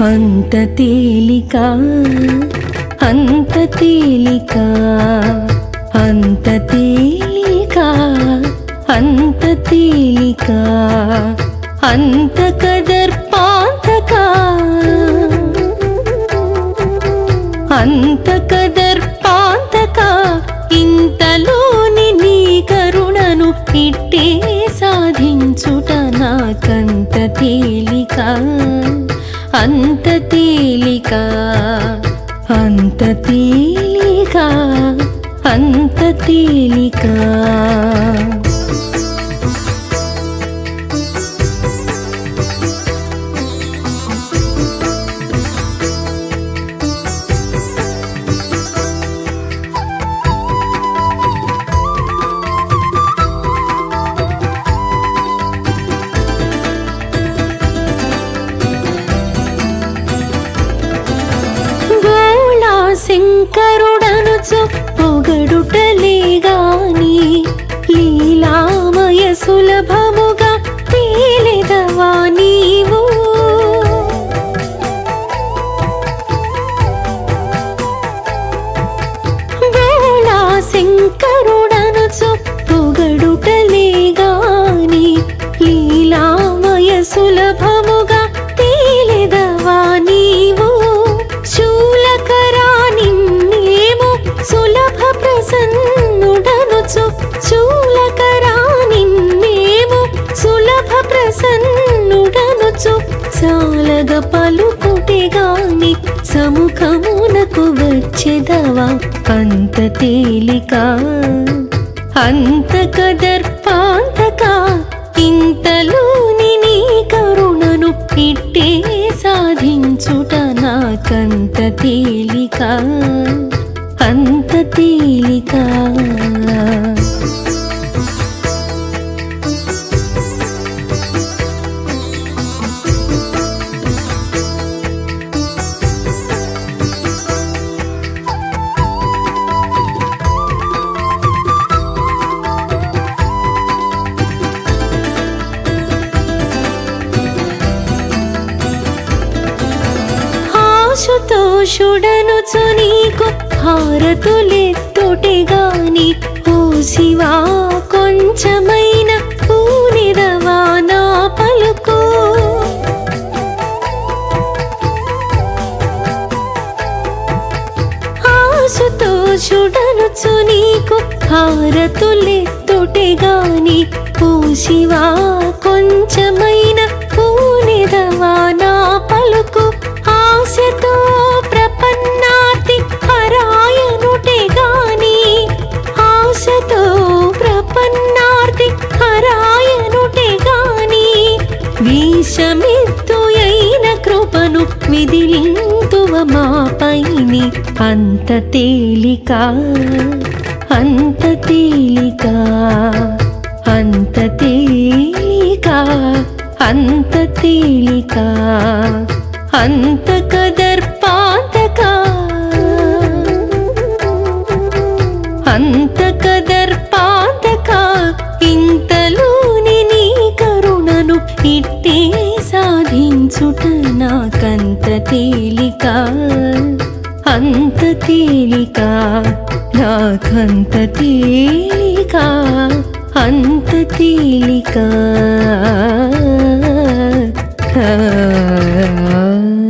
అంత తేలిక అంత తేలిక అంత తేలిక అంత తేలిక అంత కదర్పాంతక అంత కదర్పాంతక ఇంతలోని నీ కరుణను ఇట్టే సాధించుట నాకంత తేలిక అంత తేలిక అంత తేలిక అంత తేలిక గోళా శంకరుడను పొగడుటలే గాని లీలామయ సులభముగా తేలెదవా నీవు గోళా శంకరుడను పొగడుటలే గాని లీలామయ సులభముగా తేలెదవా నీవు శూలకరా నిన్నేమో సులభ ప్రసన్నుడనుచు శూలకరా నిన్నేమో సులభ ప్రసన్నుడనుచు చాలగ పలుకుటే గాని సముఖమునకు వచ్చెదవా అంత తేలిక అంత కదర్పాంతక ఇంతలోని నీ కరుణను ఇట్టే సాధించుట నాకంత తేలిక అంత తేలిక ఆశుతోషుడనుచు నీకు హారతులెత్తుటే గాని ఓ శివా కొంచెమైన పూనిదవా నా పలుకు ఆశుతోషుడనుచు నీకు హారతులెత్తుటే గాని ఓ శివా కొంచెమైన పూనిదవా నా పలుకు ఆశతో ప్రపన్నాతి హరాయనుటే గాని ఆశతో ప్రపన్నార్తి హరాయనుటే గాని విషమెత్తు అయిన కృపను విదిలింతువ మాపైని అంత తేలిక అంత తేలిక అంత తేలిక అంత తేలిక అంత కదర్పాంతక అంత కదర్పాంతక ఇంతలోని నీ కరుణను ఇట్టే సాధించుట నాకంత తేలిక అంత తేలిక నాకంత తేలిక అంత తేలిక ఆ